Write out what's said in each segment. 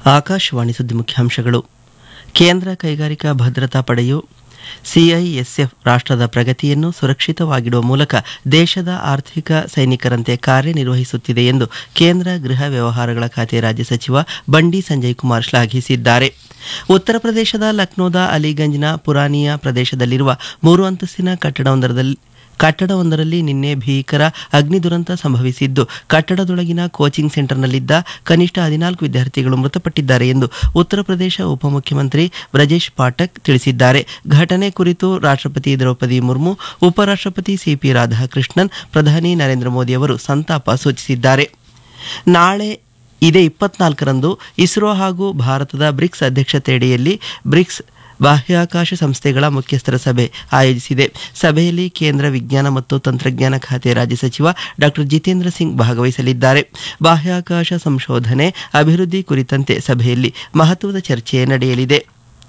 ಆಕಾಶವಾಣಿ ಸುದ್ದಿ ಮುಖ್ಯಾಂಶಗಳು ಕೇಂದ್ರ ಕೈಗಾರಿಕಾ ಭದ್ರತಾ ಪಡೆಯು ಸಿಐಎಸ್ಎಫ್ ರಾಷ್ಟ್ರದ ಪ್ರಗತಿಯನ್ನು ಸುರಕ್ಷಿತವಾಗಿಡುವ ಮೂಲಕ ದೇಶದ ಆರ್ಥಿಕ ಸೈನಿಕರಂತೆ ಕಾರ್ಯನಿರ್ವಹಿಸುತ್ತಿದೆ ಎಂದು ಕೇಂದ್ರ ಗೃಹ ವ್ಯವಹಾರಗಳ ಖಾತೆ ರಾಜ್ಯ ಸಚಿವ ಬಂಡಿ ಸಂಜಯ್ ಕುಮಾರ್ ಶ್ಲಾಘಿಸಿದ್ದಾರೆ ಉತ್ತರ ಪ್ರದೇಶದ ಲಕ್ನೋದ ಅಲಿಗಂಜ್ನ ಪುರಾನಿಯಾ ಪ್ರದೇಶದಲ್ಲಿರುವ ಮೂರು ಅಂತಸ್ತಿನ ಕಟ್ಟಡವೊಂದರಲ್ಲಿ ಕಟ್ಟಡವೊಂದರಲ್ಲಿ ನಿನ್ನೆ ಭೀಕರ ಅಗ್ನಿ ದುರಂತ ಸಂಭವಿಸಿದ್ದು ಕಟ್ಟಡದೊಳಗಿನ ಕೋಚಿಂಗ್ ಸೆಂಟರ್ನಲ್ಲಿದ್ದ ಕನಿಷ್ಠ ಹದಿನಾಲ್ಕು ವಿದ್ಯಾರ್ಥಿಗಳು ಮೃತಪಟ್ಟಿದ್ದಾರೆ ಎಂದು ಉತ್ತರ ಪ್ರದೇಶ ಉಪಮುಖ್ಯಮಂತ್ರಿ ಬ್ರಜೇಶ್ ಪಾಠಕ್ ತಿಳಿಸಿದ್ದಾರೆ ಘಟನೆ ಕುರಿತು ರಾಷ್ಟ್ರಪತಿ ದ್ರೌಪದಿ ಮುರ್ಮು ಉಪರಾಷ್ಟ್ರಪತಿ ಸಿಪಿ ರಾಧಾಕೃಷ್ಣನ್ ಪ್ರಧಾನಿ ನರೇಂದ್ರ ಮೋದಿ ಅವರು ಸಂತಾಪ ಸೂಚಿಸಿದ್ದಾರೆ ನಾಳೆ ಇದೇ ಇಪ್ಪತ್ನಾಲ್ಕರಂದು ಇಸ್ರೋ ಹಾಗೂ ಭಾರತದ ಬ್ರಿಕ್ಸ್ ಅಧ್ಯಕ್ಷತೆಯಡಿಯಲ್ಲಿ ಬ್ರಿಕ್ಸ್ ಬಾಹ್ಯಾಕಾಶ ಸಂಸ್ಥೆಗಳ ಮುಖ್ಯಸ್ಥರ ಸಭೆ ಆಯೋಜಿಸಿದೆ ಸಭೆಯಲ್ಲಿ ಕೇಂದ್ರ ವಿಜ್ಞಾನ ಮತ್ತು ತಂತ್ರಜ್ಞಾನ ಖಾತೆ ರಾಜ್ಯ ಸಚಿವ ಡಾಕ್ಟರ್ ಜಿತೇಂದ್ರ ಸಿಂಗ್ ಭಾಗವಹಿಸಲಿದ್ದಾರೆ ಬಾಹ್ಯಾಕಾಶ ಸಂಶೋಧನೆ ಅಭಿವೃದ್ಧಿ ಕುರಿತಂತೆ ಸಭೆಯಲ್ಲಿ ಮಹತ್ವದ ಚರ್ಚೆ ನಡೆಯಲಿದೆ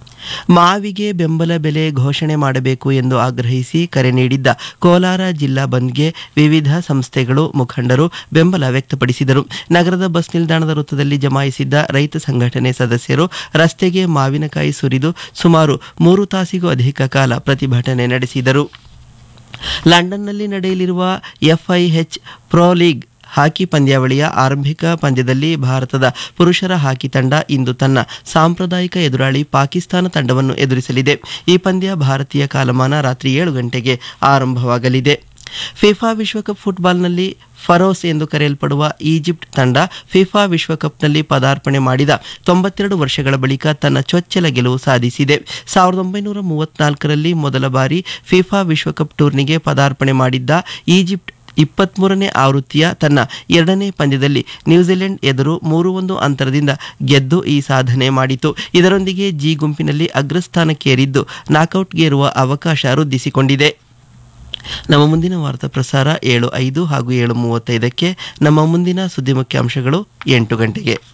ಮಾವಿಗೆ ಬೆಂಬಲ ಬೆಲೆ ಘೋಷಣೆ ಮಾಡಬೇಕು ಎಂದು ಆಗ್ರಹಿಸಿ ಕರೆ ನೀಡಿದ್ದ ಕೋಲಾರ ಜಿಲ್ಲಾ ಬಂದ್ಗೆ ವಿವಿಧ ಸಂಸ್ಥೆಗಳು ಮುಖಂಡರು ಬೆಂಬಲ ವ್ಯಕ್ತಪಡಿಸಿದರು ನಗರದ ಬಸ್ ನಿಲ್ದಾಣದ ವೃತ್ತದಲ್ಲಿ ಜಮಾಯಿಸಿದ್ದ ರೈತ ಸಂಘಟನೆ ಸದಸ್ಯರು ರಸ್ತೆಗೆ ಮಾವಿನಕಾಯಿ ಸುರಿದು ಸುಮಾರು ಮೂರು ತಾಸಿಗೂ ಅಧಿಕ ಕಾಲ ಪ್ರತಿಭಟನೆ ನಡೆಸಿದರು ಲಂಡನ್ನಲ್ಲಿ ನಡೆಯಲಿರುವ ಎಫ್ಐಎಚ್ ಪ್ರೊ ಲೀಗ್ ಹಾಕಿ ಪಂದ್ಯಾವಳಿಯ ಆರಂಭಿಕ ಪಂದ್ಯದಲ್ಲಿ ಭಾರತದ ಪುರುಷರ ಹಾಕಿ ತಂಡ ಇಂದು ತನ್ನ ಸಾಂಪ್ರದಾಯಿಕ ಎದುರಾಳಿ ಪಾಕಿಸ್ತಾನ ತಂಡವನ್ನು ಎದುರಿಸಲಿದೆ ಈ ಪಂದ್ಯ ಭಾರತೀಯ ಕಾಲಮಾನ ರಾತ್ರಿ ಏಳು ಗಂಟೆಗೆ ಆರಂಭವಾಗಲಿದೆ ಫಿಫಾ ವಿಶ್ವಕಪ್ ಫುಟ್ಬಾಲ್ನಲ್ಲಿ ಫರೋಸ್ ಎಂದು ಕರೆಯಲ್ಪಡುವ ಈಜಿಪ್ಟ್ ತಂಡ ಫಿಫಾ ವಿಶ್ವಕಪ್ನಲ್ಲಿ ಪದಾರ್ಪಣೆ ಮಾಡಿದ ತೊಂಬತ್ತೆರಡು ವರ್ಷಗಳ ಬಳಿಕ ತನ್ನ ಚೊಚ್ಚಲ ಗೆಲುವು ಸಾಧಿಸಿದೆ ಸಾವಿರದ ಒಂಬೈನೂರ ಮೂವತ್ನಾಲ್ಕರಲ್ಲಿ ಮೊದಲ ಬಾರಿ ಫಿಫಾ ವಿಶ್ವಕಪ್ ಟೂರ್ನಿಗೆ ಪದಾರ್ಪಣೆ ಮಾಡಿದ್ದ ಈಜಿಪ್ಟ್ ಇಪ್ಪತ್ಮೂರನೇ ಆವೃತ್ತಿಯ ತನ್ನ ಎರಡನೇ ಪಂದ್ಯದಲ್ಲಿ ನ್ಯೂಜಿಲೆಂಡ್ ಎದುರು ಮೂರು ಒಂದು ಅಂತರದಿಂದ ಗೆದ್ದು ಈ ಸಾಧನೆ ಮಾಡಿತು ಇದರೊಂದಿಗೆ ಜಿ ಗುಂಪಿನಲ್ಲಿ ಅಗ್ರಸ್ಥಾನಕ್ಕೇರಿದ್ದು ನಾಕೌಟ್ಗೇರುವ ಅವಕಾಶ ವೃದ್ಧಿಸಿಕೊಂಡಿದೆ ನಮ್ಮ ಮುಂದಿನ ವಾರ್ತಾ ಪ್ರಸಾರ ಏಳು ಐದು ಹಾಗೂ ಏಳು ಮೂವತ್ತೈದಕ್ಕೆ ನಮ್ಮ ಮುಂದಿನ ಸುದ್ದಿ ಮುಖ್ಯಾಂಶಗಳು ಎಂಟು ಗಂಟೆಗೆ